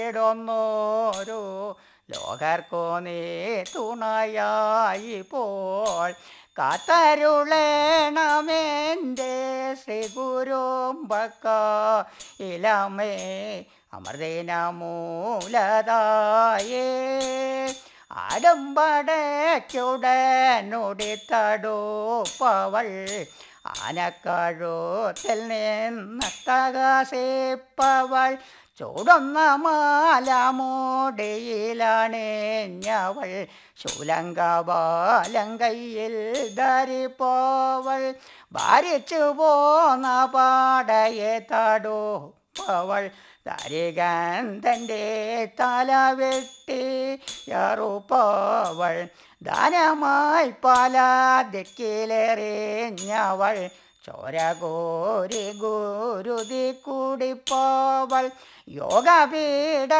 ഇടൊന്നോരു ലോകർക്കോ നീ തുണയായി പോൾ കാത്തരുളേണമെൻ്റെ ശ്രീ ഗുരുമ്പക്ക ഇലമേ അമൃതേന മൂലതായേ ആടുമ്പടയ്ക്കുടനുടിത്തടുപ്പവൾ ആനക്കഴുത്തിൽ നിന്നത്തകസിപ്പവൾ ചൂടുന്ന മാലമൂടിയിലണിഞ്ഞവൾ ശൂലങ്കബാലങ്കയിൽ ധരിപ്പോവൾ ഭാരിച്ചു പോന്ന പാടയെ തടുപ്പവൾ ദരികന്ധൻ്റെ തല വെട്ടി യറുപ്പവൾ ദാനമായി പല ദിക്കിലെറിഞ്ഞവൾ ചോര കോരി ഗുരുതി കൂടിപ്പോവൾ യോഗപീഠ